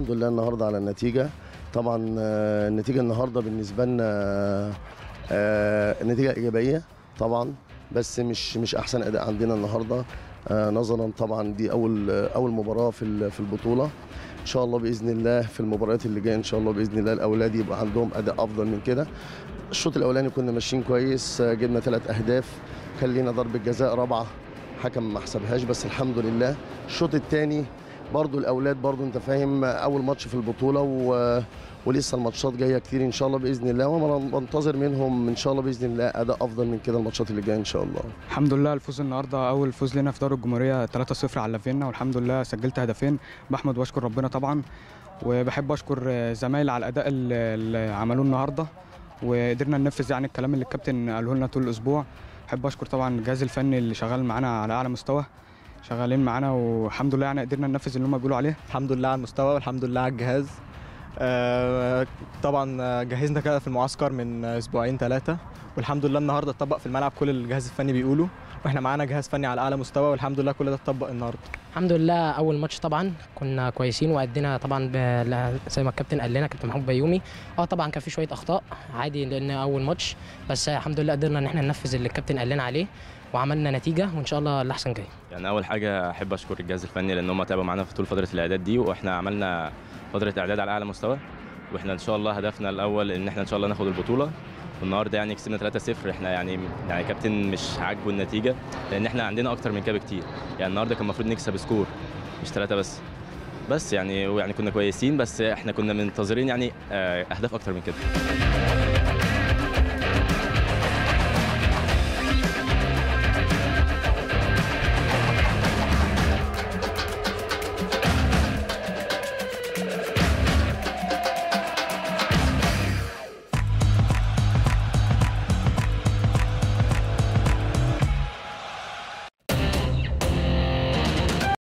الحمد لله النهارده على النتيجه طبعا آه، النتيجه النهارده بالنسبه لنا آه، نتيجه ايجابيه طبعا بس مش مش احسن اداء عندنا النهارده آه، نظرا طبعا دي اول آه، اول مباراه في ال- في البطوله ان شاء الله باذن الله في المباريات اللي جايه ان شاء الله باذن الله الاولاد يبقى عندهم اداء افضل من كده الشوط الاولاني كنا ماشيين كويس آه، جبنا ثلاث اهداف كان لينا ضربه جزاء رابعه حكم ما حسبهاش بس الحمد لله الشوط الثاني برضو الاولاد برضو انت فاهم اول ماتش في البطوله و... ولسه الماتشات جايه كتير ان شاء الله باذن الله وانا بنتظر منهم ان شاء الله باذن الله اداء افضل من كده الماتشات اللي جايه ان شاء الله الحمد لله الفوز النهارده اول فوز لنا في دوري الجمهوريه 3-0 على لافينا والحمد لله سجلت هدفين بحمد واشكر ربنا طبعا وبحب اشكر زمايلي على الاداء اللي اللي عملوه النهارده وقدرنا ننفذ يعني الكلام اللي الكابتن قاله لنا طول الاسبوع بحب اشكر طبعا الجهاز الفني اللي شغال معانا على اعلى مستوى شغالين معانا والحمد لله يعني قدرنا ننفذ اللي هم بيقولوا عليه الحمد لله على المستوى والحمد لله على الجهاز آه، طبعا آه، جهزنا كده في المعسكر من اسبوعين ثلاثه والحمد لله النهارده اتطبق في الملعب كل اللي الجهاز الفني بيقوله واحنا معانا جهاز فني على اعلى مستوى والحمد لله كل ده اتطبق النهارده الحمد لله اول ماتش طبعا كنا كويسين وادينا طبعا ب... لا- زي ما الكابتن قال لنا كابتن محمود بيومي اه طبعا كان في شويه اخطاء عادي لان اول ماتش بس الحمد لله قدرنا ان احنا ننفذ اللي الكابتن قال لنا عليه وعملنا نتيجه وان شاء الله الاحسن جاي يعني اول حاجه احب اشكر الجهاز الفني لان هم تعبوا معانا في طول فتره الاعداد دي واحنا عملنا فتره اعداد على اعلى مستوى واحنا ان شاء الله هدفنا الاول ان احنا ان شاء الله ناخد البطوله والنهارده يعني كسبنا 3-0 احنا يعني يعني كابتن مش عاجبه النتيجه لان احنا عندنا اكتر من كده بكتير يعني النهارده كان المفروض نكسب سكور مش ثلاثه بس بس يعني ويعني كنا كويسين بس احنا كنا منتظرين يعني آه، اهداف اكتر من كده